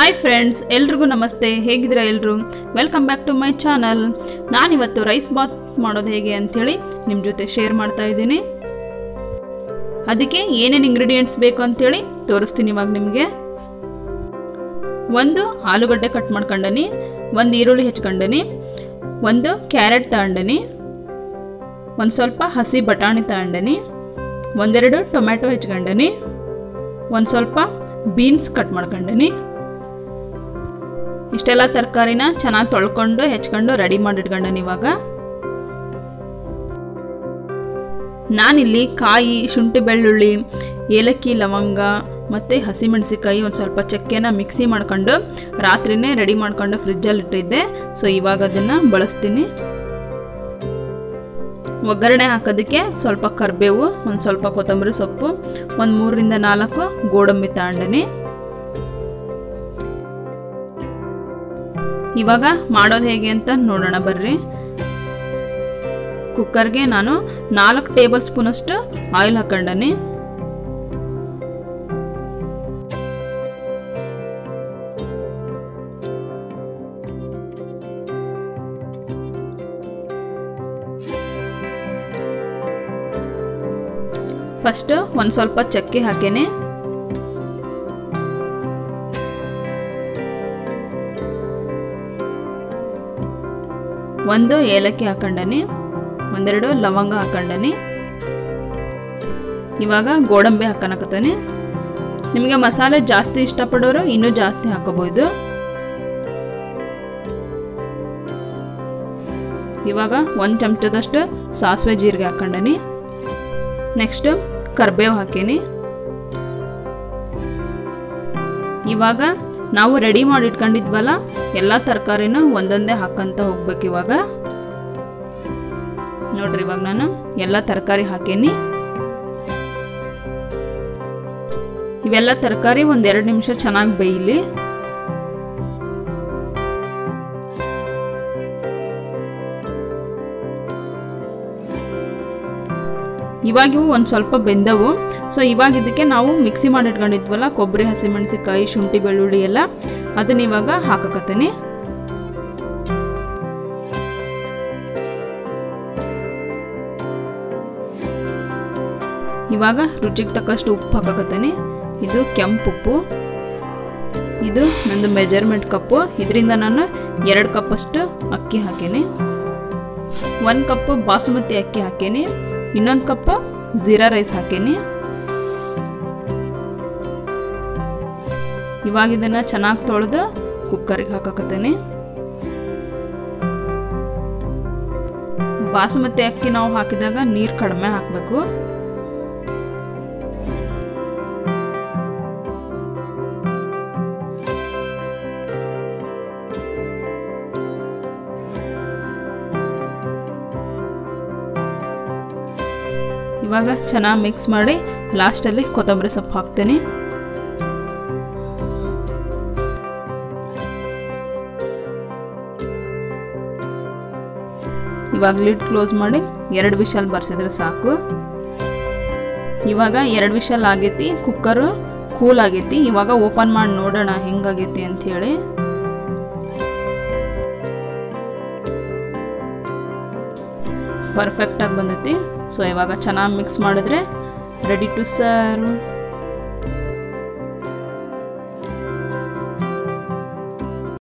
hi friends ಎಲ್ರಿಗೂ ನಮಸ್ತೆ ಹೇಗಿದ್ದೀರಾ ಎಲ್ಲರೂ welcome back to my channel ನಾನಿವತ್ತು ರೈಸ್ ಬಾತ್ ಮಾಡೋದು ಹೇಗೆ ಅಂಥೇಳಿ ನಿಮ್ಮ ಜೊತೆ ಶೇರ್ ಮಾಡ್ತಾ ಇದ್ದೀನಿ ಅದಕ್ಕೆ ಏನೇನು ಇಂಗ್ರೀಡಿಯೆಂಟ್ಸ್ ಬೇಕು ಅಂಥೇಳಿ ತೋರಿಸ್ತೀನಿ ಇವಾಗ ನಿಮಗೆ ಒಂದು ಆಲೂಗಡ್ಡೆ ಕಟ್ ಮಾಡ್ಕೊಂಡನಿ ಒಂದು ಈರುಳ್ಳಿ ಹೆಚ್ಕೊಂಡನಿ ಒಂದು ಕ್ಯಾರೆಟ್ ತಗೊಂಡನಿ ಒಂದು ಸ್ವಲ್ಪ ಹಸಿ ಬಟಾಣಿ ತಗೊಂಡನಿ ಒಂದೆರಡು ಟೊಮ್ಯಾಟೊ ಹೆಚ್ಕೊಂಡನಿ ಒಂದು ಸ್ವಲ್ಪ ಬೀನ್ಸ್ ಕಟ್ ಮಾಡ್ಕೊಂಡನಿ ಇಷ್ಟೆಲ್ಲ ತರಕಾರಿನ ಚೆನ್ನಾಗಿ ತೊಳ್ಕೊಂಡು ಹೆಚ್ಕೊಂಡು ರೆಡಿ ಮಾಡಿಟ್ಕೊಂಡನಿ ಇವಾಗ ನಾನಿಲ್ಲಿ ಕಾಯಿ ಶುಂಠಿ ಬೆಳ್ಳುಳ್ಳಿ ಏಲಕ್ಕಿ ಲವಂಗ ಮತ್ತು ಹಸಿಮೆಣಸಿಕಾಯಿ ಒಂದು ಸ್ವಲ್ಪ ಚಕ್ಕೆನ ಮಿಕ್ಸಿ ಮಾಡ್ಕೊಂಡು ರಾತ್ರಿನೇ ರೆಡಿ ಮಾಡ್ಕೊಂಡು ಫ್ರಿಜ್ಜಲ್ಲಿ ಇಟ್ಟಿದ್ದೆ ಸೊ ಇವಾಗ ಅದನ್ನು ಬಳಸ್ತೀನಿ ಒಗ್ಗರಣೆ ಹಾಕೋದಕ್ಕೆ ಸ್ವಲ್ಪ ಕರಿಬೇವು ಒಂದು ಸ್ವಲ್ಪ ಕೊತ್ತಂಬರಿ ಸೊಪ್ಪು ಒಂದು ಮೂರರಿಂದ ನಾಲ್ಕು ಗೋಡಂಬಿ ತಗೊಂಡಿನಿ ಇವಾಗ ಮಾಡೋದು ಹೇಗೆ ಅಂತ ನೋಡೋಣ ಬರ್ರಿ ಕುಕ್ಕರ್ಗೆ ನಾನು ನಾಲ್ಕು ಟೇಬಲ್ ಸ್ಪೂನಷ್ಟು ಆಯಿಲ್ ಹಾಕೊಂಡನಿ ಫಸ್ಟ್ ಒಂದು ಸ್ವಲ್ಪ ಚಕ್ಕೆ ಹಾಕೇನೆ ಒಂದು ಏಲಕ್ಕಿ ಹಾಕೊಂಡನಿ ಒಂದೆರಡು ಲವಂಗ ಹಾಕೊಂಡನಿ ಇವಾಗ ಗೋಡಂಬಿ ಹಾಕೋಣಕತ್ತಾನೆ ನಿಮಗೆ ಮಸಾಲೆ ಜಾಸ್ತಿ ಇಷ್ಟಪಡೋರು ಇನ್ನೂ ಜಾಸ್ತಿ ಹಾಕೋಬಹುದು ಇವಾಗ ಒಂದು ಚಮಚದಷ್ಟು ಸಾಸಿವೆ ಜೀರಿಗೆ ಹಾಕೊಂಡನಿ ನೆಕ್ಸ್ಟ್ ಕರ್ಬೇವು ಹಾಕೀನಿ ಇವಾಗ ನಾವು ರೆಡಿ ಮಾಡಿ ಇಟ್ಕೊಂಡಿದ್ವಲ್ಲ ಎಲ್ಲ ತರಕಾರಿನೂ ಒಂದೊಂದೇ ಹಾಕಂತ ಹೋಗ್ಬೇಕು ಇವಾಗ ನೋಡ್ರಿ ಇವಾಗ ನಾನು ಎಲ್ಲ ತರಕಾರಿ ಹಾಕೀನಿ ಇವೆಲ್ಲ ತರಕಾರಿ ಒಂದೆರಡು ನಿಮಿಷ ಚೆನ್ನಾಗಿ ಬೇಯಲಿ ಇವಾಗ ಇವು ಒಂದು ಸ್ವಲ್ಪ ಬೆಂದವು ಸೊ ಇವಾಗ ಇದಕ್ಕೆ ನಾವು ಮಿಕ್ಸಿ ಮಾಡಿ ಇಟ್ಕೊಂಡಿದ್ವಲ್ಲ ಕೊಬ್ಬರಿ ಹಸಿಮೆಣಸಿಕಾಯಿ ಶುಂಠಿ ಬೆಳ್ಳುಳ್ಳಿ ಎಲ್ಲ ಅದನ್ನ ಇವಾಗ ಹಾಕಕತ್ತೀನಿ ಇವಾಗ ರುಚಿಗೆ ತಕ್ಕಷ್ಟು ಉಪ್ಪು ಹಾಕಕತ್ತೀನಿ ಇದು ಕೆಂಪು ಉಪ್ಪು ಇದು ನಂದು ಮೆಜರ್ಮೆಂಟ್ ಕಪ್ಪು ಇದರಿಂದ ನಾನು ಎರಡು ಕಪ್ಪಷ್ಟು ಅಕ್ಕಿ ಹಾಕೀನಿ ಒಂದು ಕಪ್ಪು ಬಾಸುಮತಿ ಅಕ್ಕಿ ಹಾಕೀನಿ ಇನ್ನೊಂದು ಕಪ್ಪು ಜೀರಾ ರೈಸ್ ಹಾಕೀನಿ ಇವಾಗ ಇದನ್ನು ಚೆನ್ನಾಗಿ ತೊಳೆದು ಕುಕ್ಕರಿಗೆ ಹಾಕಕತ್ತೀನಿ ಬಾಸುಮತಿ ಅಕ್ಕಿ ನಾವು ಹಾಕಿದಾಗ ನೀರು ಕಡಿಮೆ ಹಾಕಬೇಕು ಇವಾಗ ಚೆನ್ನಾಗಿ ಮಿಕ್ಸ್ ಮಾಡಿ ಲಾಸ್ಟಲ್ಲಿ ಕೊತ್ತಂಬರಿ ಸೊಪ್ಪು ಹಾಕ್ತೀನಿ ಇವಾಗ ಲಿಡ್ ಕ್ಲೋಸ್ ಮಾಡಿ ಎರಡು ವಿಷಲ್ ಬರ್ಸಿದ್ರೆ ಸಾಕು ಇವಾಗ ಎರಡು ವಿಷಲ್ ಆಗೈತಿ ಕುಕ್ಕರು ಕೂಲ್ ಆಗೈತಿ ಇವಾಗ ಓಪನ್ ಮಾಡಿ ನೋಡೋಣ ಹೆಂಗಾಗೈತಿ ಅಂಥೇಳಿ ಪರ್ಫೆಕ್ಟಾಗಿ ಬಂದೈತಿ ಸೊ ಇವಾಗ ಚೆನ್ನಾಗಿ ಮಿಕ್ಸ್ ಮಾಡಿದ್ರೆ ರೆಡಿ ಟು ಸರ್ವ್